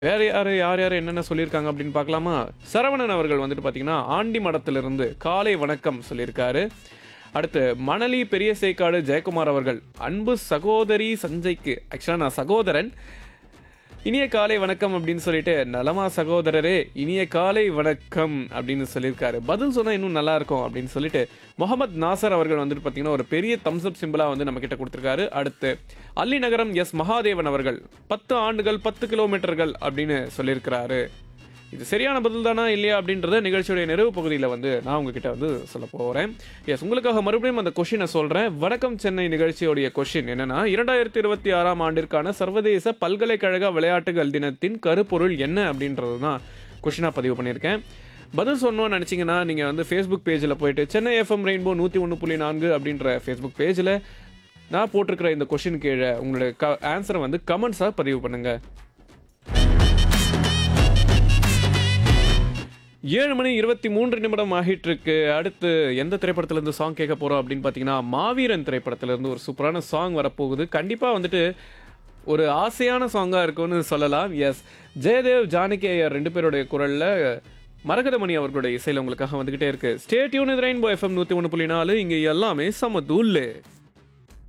வேற யார் யார் யார் என்னென்ன சொல்லியிருக்காங்க அப்படின்னு பார்க்கலாமா சரவணன் அவர்கள் வந்துட்டு பார்த்தீங்கன்னா ஆண்டி மடத்திலிருந்து காலை வணக்கம் சொல்லியிருக்காரு அடுத்து மணலி பெரிய சேக்காடு ஜெயக்குமார் அவர்கள் அன்பு சகோதரி சஞ்சய்க்கு ஆக்சுவலாக நான் சகோதரன் இனிய காலை வணக்கம் அப்படின்னு சொல்லிட்டு நலமா சகோதரரே இனிய காலை வணக்கம் அப்படின்னு சொல்லியிருக்காரு பதில் சொன்னா இன்னும் நல்லா இருக்கும் அப்படின்னு சொல்லிட்டு முகமது நாசர் அவர்கள் வந்துட்டு பார்த்தீங்கன்னா ஒரு பெரிய தம்ஸ் அப் சிம்பிளா வந்து நம்ம கிட்ட கொடுத்துருக்காரு அடுத்து அல்லி நகரம் எஸ் மகாதேவன் அவர்கள் பத்து ஆண்டுகள் பத்து கிலோமீட்டர்கள் அப்படின்னு சொல்லியிருக்கிறாரு இது சரியான பதில் தானா இல்லையா அப்படின்றத நிகழ்ச்சியுடைய நிறைவு பகுதியில் வந்து நான் உங்ககிட்ட வந்து சொல்ல போகிறேன் எஸ் உங்களுக்காக மறுபடியும் அந்த கொஷினை சொல்கிறேன் வணக்கம் சென்னை நிகழ்ச்சியோடைய கொஷின் என்னன்னா இரண்டாயிரத்தி இருபத்தி ஆறாம் ஆண்டிற்கான சர்வதேச பல்கலைக்கழக விளையாட்டுகள் தினத்தின் கருப்பொருள் என்ன அப்படின்றது தான் கொஷினாக பதிவு பண்ணியிருக்கேன் பதில் சொன்னோன்னு நினச்சிங்கன்னா நீங்கள் வந்து ஃபேஸ்புக் பேஜில் போயிட்டு சென்னை எஃப்எம் ரெயின்போ நூற்றி ஒன்று புள்ளி நான்கு அப்படின்ற ஃபேஸ்புக் பேஜில் நான் போட்டிருக்கிற இந்த கொஷின் கீழே உங்களுடைய க ஆன்சரை வந்து கமெண்ட்ஸாக பதிவு பண்ணுங்கள் ஏழு மணி இருபத்தி மூன்று நிமிடம் ஆகிட்டு இருக்கு அடுத்து எந்த திரைப்படத்திலேருந்து சாங் கேட்க போகிறோம் அப்படின்னு பார்த்தீங்கன்னா மாவீரன் திரைப்படத்திலேருந்து ஒரு சூப்பரான சாங் வரப்போகுது கண்டிப்பாக வந்துட்டு ஒரு ஆசையான சாங்காக இருக்கும்னு சொல்லலாம் எஸ் ஜெயதேவ் ஜானகி ஐயர் ரெண்டு பேருடைய குரலில் மரகதமணி அவர்களுடைய இசையில் உங்களுக்காக வந்துக்கிட்டே இருக்கு ஸ்டே டியூன் இது ரெயின்போ எஃப்எம் நூற்றி ஒன்று புள்ளி நாலு இங்கே எல்லாமே சம தூள்ளு